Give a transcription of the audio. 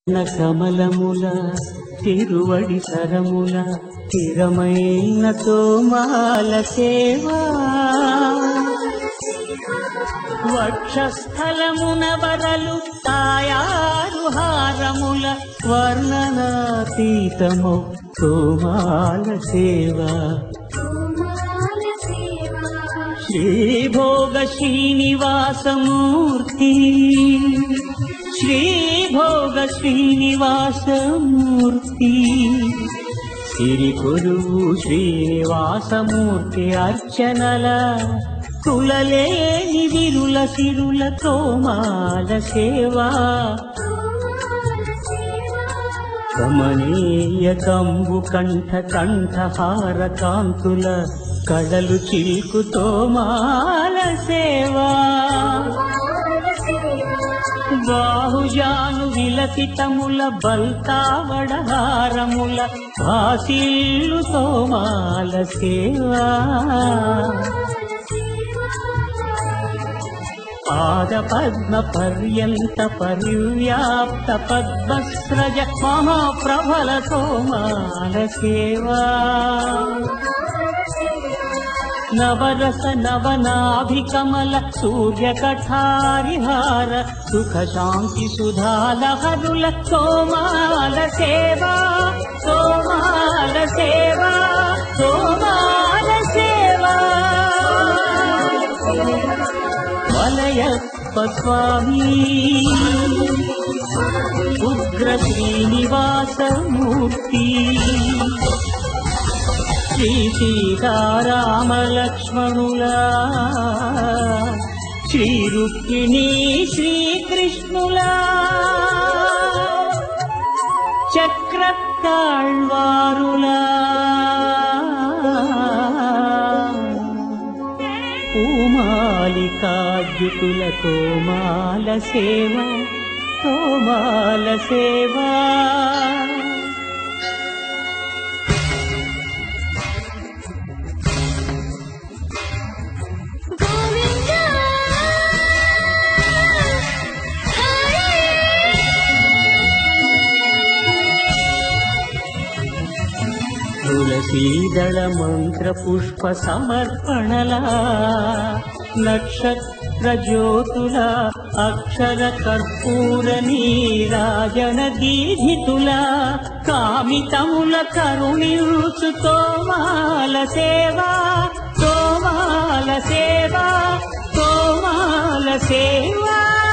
కమలముల తిరువడి సరముల స్థిరమైన తోమాల సేవా వక్షస్థలమున వరలు తాయారు హారముల వర్ణనాతీతము తోమాల సేవా శ్రీభోగ శ్రీనివాసమూర్తి శ్రీభోగ శ్రీనివాసమూర్తి సిరి కొరువు శ్రీనివాసమూర్తి అర్చనల కులలేని విరుల సిరుల తోమాల సేవా కమనీయ కంబు కంఠ కంఠహార కాంతుల కడలు చిల్కుతో మాల సేవా బాహుజాను విలసితముల బల్తావడహారముల భాసిల్లు తోమాల సేవా పాద పద్మ పర్యంత పరివ్యాప్త పద్మస్రజ మహాప్రబల తోమాల సేవా నవరస నవనాభికమల సూర్య కఠారిహార సుఖ శాంతి సుధాలహరుల సోమాల సేవా సోమాల సేవా సోమాల సేవా వలయప్ప స్వామి ఉగ్ర శ్రీనివాసమూర్తి శ్రీ సీతారామ లక్ష్మణులా శ్రీ రుక్మిణీ శ్రీకృష్ణులా చక్రతాళ్వారులా పూమాలికాద్యుతుల తోమాల సేవ తోమాల సేవా గోవిందా తులసీదళ మంత్ర పుష్ప సమర్పణలా నక్షత్ర జ్యోతుల అక్షర కర్పూర నీరాజన దీధితుల కామితముల కరుణించు తోమాల సేవా తోమాల సేవా తోమాల సేవా